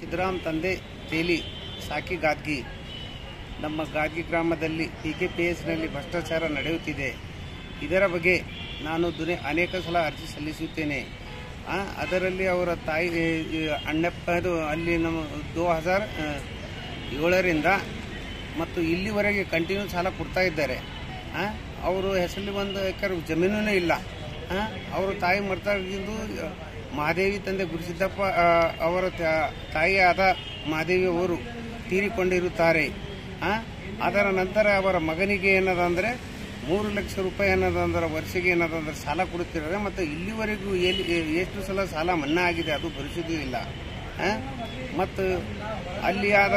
ಸಿದ್ದರಾಮ್ ತಂದೆ ತೇಲಿ ಸಾಕಿ ಗಾದ್ಗಿ ನಮ್ಮ ಗಾದ್ಗಿ ಗ್ರಾಮದಲ್ಲಿ ಪಿ ಕೆ ಪಿ ಎಸ್ನಲ್ಲಿ ಭ್ರಷ್ಟಾಚಾರ ನಡೆಯುತ್ತಿದೆ ಇದರ ಬಗ್ಗೆ ನಾನು ದುನೆ ಅನೇಕ ಸಲ ಅರ್ಜಿ ಸಲ್ಲಿಸುತ್ತೇನೆ ಆ, ಅದರಲ್ಲಿ ಅವರ ತಾಯಿ ಈ ಅಣ್ಣಪ್ಪ ಅದು ಅಲ್ಲಿ ನಮ್ಮ ದೋ ಹಜಾರ್ ಆ, ಏಳರಿಂದ ಮತ್ತು ಇಲ್ಲಿವರೆಗೆ ಕಂಟಿನ್ಯೂ ಸಾಲ ಕೊಡ್ತಾ ಇದ್ದಾರೆ ಆ, ಅವರು ಹೆಸರಲ್ಲಿ ಒಂದು ಎಕರೆ ಜಮೀನೂ ಇಲ್ಲ ಆ, ಅವರು ತಾಯಿ ಮರ್ತಾಗಿದ್ದು ಮಹಾದೇವಿ ತಂದೆ ಗುರುಸಿದ್ದಪ್ಪ ಆ, ಅವರ ತ- ತಾಯಿಯಾದ ಮಹಾದೇವಿ ಅವರು ತೀರಿಕೊಂಡಿರುತ್ತಾರೆ ಆ, ಅದರ ನಂತರ ಅವರ ಮಗನಿಗೆ ಏನದಂದ್ರೆ ಮೂರು ಲಕ್ಷ ರೂಪಾಯಿ ಏನದಂದ್ರೆ ವರ್ಷಿಗೆ ಏನದಂದ್ರೆ ಸಾಲ ಕೊಡುತ್ತಿದ್ದಾರೆ ಮತ್ತು ಇಲ್ಲಿವರೆಗೂ ಎಲ್ಲಿ ಎಷ್ಟು ಸಲ ಸಾಲ ಮನ್ನಾ ಆಗಿದೆ ಅದು ಭರಿಸುವುದೂ ಇಲ್ಲ ಆ, ಮತ್ತು ಅಲ್ಲಿ ಆದ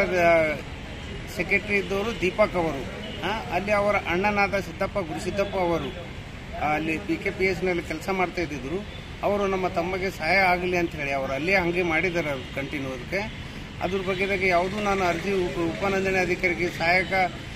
ಸೆಕ್ರೆಟರಿ ಇದ್ದವರು ದೀಪಕ್ ಅವರು ಆ, ಅಲ್ಲಿ ಅವರ ಅಣ್ಣನಾದ ಸಿದ್ದಪ್ಪ ಗುರುಸಿದ್ದಪ್ಪ ಅವರು ಆ, ಅಲ್ಲಿ ಪಿ ಕೆ ಪಿ ಎಸ್ನಲ್ಲಿ ಕೆಲಸ ಮಾಡ್ತಾ ಇದ್ದಿದ್ರು ಅವರು ನಮ್ಮ ತಮ್ಮಗೆ ಸಹಾಯ ಆಗಲಿ ಅಂತ ಹೇಳಿ ಅವರು ಅಲ್ಲೇ ಹಂಗೆ ಮಾಡಿದ್ದಾರೆ ಅವ್ರು ಕಂಟಿನ್ಯೂ ಅದಕ್ಕೆ ಅದ್ರ ಬಗ್ಗೆದಾಗ ಯಾವುದೂ ನಾನು ಅರ್ಜಿ ಉಪ ಉಪನೋಂದಣಿ ಅಧಿಕಾರಿಗೆ ಸಹಾಯಕ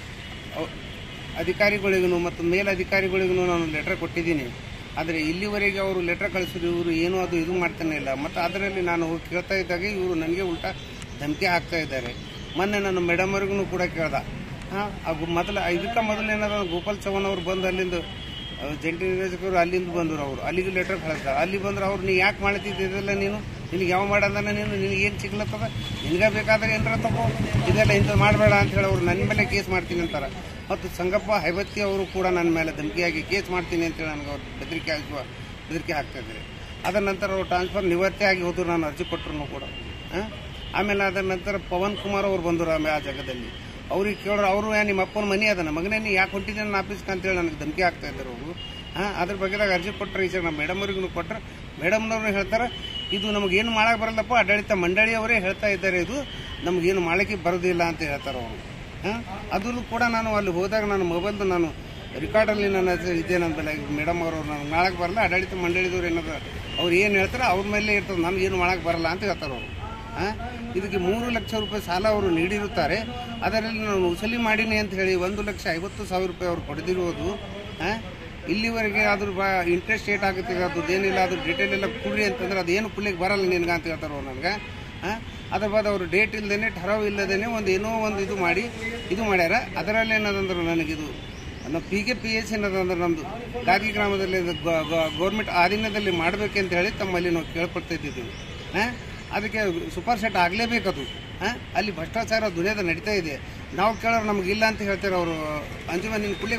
ಅವ್- ಅಧಿಕಾರಿಗಳಿಗೂ ಮತ್ತು ಮೇಲಧಿಕಾರಿಗಳಿಗೂ ನಾನು ಲೆಟರ್ ಕೊಟ್ಟಿದ್ದೀನಿ ಆದರೆ ಇಲ್ಲಿವರೆಗೆ ಅವರು ಲೆಟರ್ ಕಳಿಸಿದ್ರು ಇವರು ಏನು ಅದು ಇದು ಮಾಡ್ತಾನೆ ಇಲ್ಲ ಮತ್ತು ಅದರಲ್ಲಿ ನಾನು ಹೋಗಿ ಕೇಳ್ತಾ ಇದ್ದಾಗ ಇವರು ನನಗೆ ಉಲ್ಟಾ ಧಮಕಿ ಹಾಕ್ತಾ ಇದ್ದಾರೆ ಮೊನ್ನೆ ನಾನು ಮೇಡಮ್ ಅವ್ರಿಗೂ ಕೂಡ ಕೇಳ್ದೆ ಹಾಂ ಅದು ಮೊದಲ ಇದಕ್ಕೆ ಮೊದಲು ಏನಾದ ಗೋಪಾಲ್ ಚೌಹಾಣ್ ಅವ್ರು ಬಂದು ಅಲ್ಲಿಂದ ಆ, ಜಂಟಿ ನಿರ್ದೇಶಕರು ಅಲ್ಲಿಂದ ಬಂದರು ಅವರು ಅಲ್ಲಿಗೆ ಲೆಟರ್ ಕಳಿಸ್ತಾರೆ ಅಲ್ಲಿ ಬಂದ್ರೆ ಅವ್ರು ನೀ ಯಾಕೆ ಮಾಡ್ತಿದ್ದಿಲ್ಲ ನೀನು ನಿನಗೆ ಯಾವ ಮಾಡಂದಾನ ನೀನು ನಿನಗೆ ಏನು ಸಿಗ್ಲತ್ತದ ನಿನಗೆ ಬೇಕಾದ್ರೆ ಏನಾರ ತಗೋ ಇದೆಲ್ಲ ಇಂಥ ಮಾಡಬೇಡ ಅಂತ ಹೇಳಿ ಅವ್ರು ನನ್ನ ಮೇಲೆ ಕೇಸ್ ಮಾಡ್ತೀನಿ ಅಂತಾರೆ ಮತ್ತು ಸಂಗಪ್ಪ ಹೈಬತ್ತಿ ಅವರು ಕೂಡ ನನ್ನ ಮೇಲೆ ಧಮಕಿಯಾಗಿ ಕೇಸ್ ಮಾಡ್ತೀನಿ ಅಂತೇಳಿ ನನಗೆ ಅವ್ರು ಬೆದರಿಕೆ ಹಾಕುವ ಬೆದರಿಕೆ ಹಾಕ್ತಾ ಇದ್ದಾರೆ ಅದರ ನಂತರ ಅವ್ರು ಟ್ರಾನ್ಸ್ಫರ್ ನಿವೃತ್ತಿ ಆಗಿ ಹೋದ್ರು ನಾನು ಅರ್ಜಿ ಕೊಟ್ಟರು ಕೂಡ ಆ? ಆಮೇಲೆ ಅದರ ನಂತರ ಪವನ್ ಕುಮಾರ್ ಅವರು ಬಂದರು ಆಮೇಲೆ ಆ ಜಾಗದಲ್ಲಿ ಅವ್ರಿಗೆ ಕೇಳೋರು ಅವರು ನಿಮ್ಮ ಅಪ್ಪನ ಮನೆ ಅದನ್ನ ಮಗನೇ ನೀ ಯಾಕೆ ಹೊಂಟಿದ್ದೆ ನನ್ನ ಆಫೀಸ್ಗೆ ಅಂತೇಳಿ ನನಗೆ ಧಮಕಿ ಆಗ್ತಾ ಇದ್ದಾರೆ ಅವರು ಹಾಂ ಅದ್ರ ಬಗ್ಗೆದಾಗ ಅರ್ಜಿ ಕೊಟ್ಟರೆ ಈಗ ನಮ್ಮ ಮೇಡಮ್ ಅವ್ರಿಗೂ ಕೊಟ್ಟರೆ ಮೇಡಮ್ನವ್ರು ಹೇಳ್ತಾರೆ ಇದು ನಮಗೇನು ಮಾಡಕ್ಕೆ ಬರಲ್ಲಪ್ಪ ಆಡಳಿತ ಮಂಡಳಿಯವರೇ ಹೇಳ್ತಾ ಇದ್ದಾರೆ ಇದು ನಮಗೇನು ಮಾಡಲಿಕ್ಕೆ ಬರೋದಿಲ್ಲ ಅಂತ ಹೇಳ್ತಾರೆ ಅವರು ಹಾಂ ಅದನ್ನು ಕೂಡ ನಾನು ಅಲ್ಲಿ ಹೋದಾಗ ನಾನು ಮೊಬೈಲ್ದು ನಾನು ರೆಕಾರ್ಡಲ್ಲಿ ನನ್ನ ಹೆಸರು ಇದೆ ನನ್ನ ಬೆಲೆ ಮೇಡಮ್ ಅವರು ನನಗೆ ಮಾಡಕ್ಕೆ ಬರಲ್ಲ ಆಡಳಿತ ಮಂಡಳಿದವ್ರು ಏನಾದ್ರು ಅವ್ರು ಏನು ಹೇಳ್ತಾರೆ ಅವ್ರ ಮೇಲೆ ಇರ್ತದೆ ನಮಗೇನು ಮಾಡಕ್ಕೆ ಬರಲ್ಲ ಅಂತ ಹೇಳ್ತಾರೆ ಅವರು ಆ? ಇದಕ್ಕೆ ಮೂರು ಲಕ್ಷ ರೂಪಾಯಿ ಸಾಲ ಅವರು ನೀಡಿರುತ್ತಾರೆ ಅದರಲ್ಲಿ ನಾನು ವಸೂಲಿ ಮಾಡೀನಿ ಅಂತ ಹೇಳಿ ಒಂದು ಲಕ್ಷ ಐವತ್ತು ಸಾವಿರ ರೂಪಾಯಿ ಅವರು ಪಡೆದಿರುವುದು ಆ? ಇಲ್ಲಿವರೆಗೆ ಅದ್ರ ಬಾ ಇಂಟ್ರೆಸ್ಟ್ ಏಟ್ ಆಗುತ್ತೆ ಅದ್ರದ್ದು ಏನಿಲ್ಲ ಅದ್ರ ಡೀಟೇಲ್ ಎಲ್ಲ ಕೊಡ್ರಿ ಅಂತಂದ್ರೆ ಅದೇನು ಕುಡ್ಲಿಕ್ಕೆ ಬರಲ್ಲ ನಿನ್ಗೆ ಅಂತ ಹೇಳ್ತಾರೆ ಅವ್ರು ನನಗೆ ಆ? ಅದ್ರ ಬಾದ ಅವರು ಡೇಟ್ ಇಲ್ಲದೇನೆ ಠರಾವ್ ಇಲ್ಲದೇನೆ ಒಂದು ಏನೋ ಒಂದು ಇದು ಮಾಡಿ ಇದು ಮಾಡ್ಯಾರ ಅದರಲ್ಲಿ ಏನದಂದ್ರೆ ನನಗಿದು ನಮ್ಮ ಪಿ ಕೆ ಪಿ ಎಸ್ ಏನದಂದ್ರೆ ನಮ್ಮದು ಗಾದಿ ಗ್ರಾಮದಲ್ಲಿ ಗೌರ್ಮೆಂಟ್ ಆಧೀನದಲ್ಲಿ ಮಾಡಬೇಕಂತ ಹೇಳಿ ತಮ್ಮಲ್ಲಿ ನಾವು ಕೇಳ್ಕೊಳ್ತಾ ಇದ್ದಿದ್ದೀವಿ ಆ? ಅದಕ್ಕೆ ಸೂಪರ್ ಸೆಟ್ ಆಗಲೇಬೇಕದು ಅಲ್ಲಿ ಭ್ರಷ್ಟಾಚಾರ ದುನಿಯಾದ ನಡೀತಾ ಇದೆ ನಾವು ಕೇಳೋರು ನಮಗಿಲ್ಲ ಅಂತ ಹೇಳ್ತಾರೆ ಅವರು ಅಂಜುಮ ನಿನ್ನ ಕುಳ್ಳಿ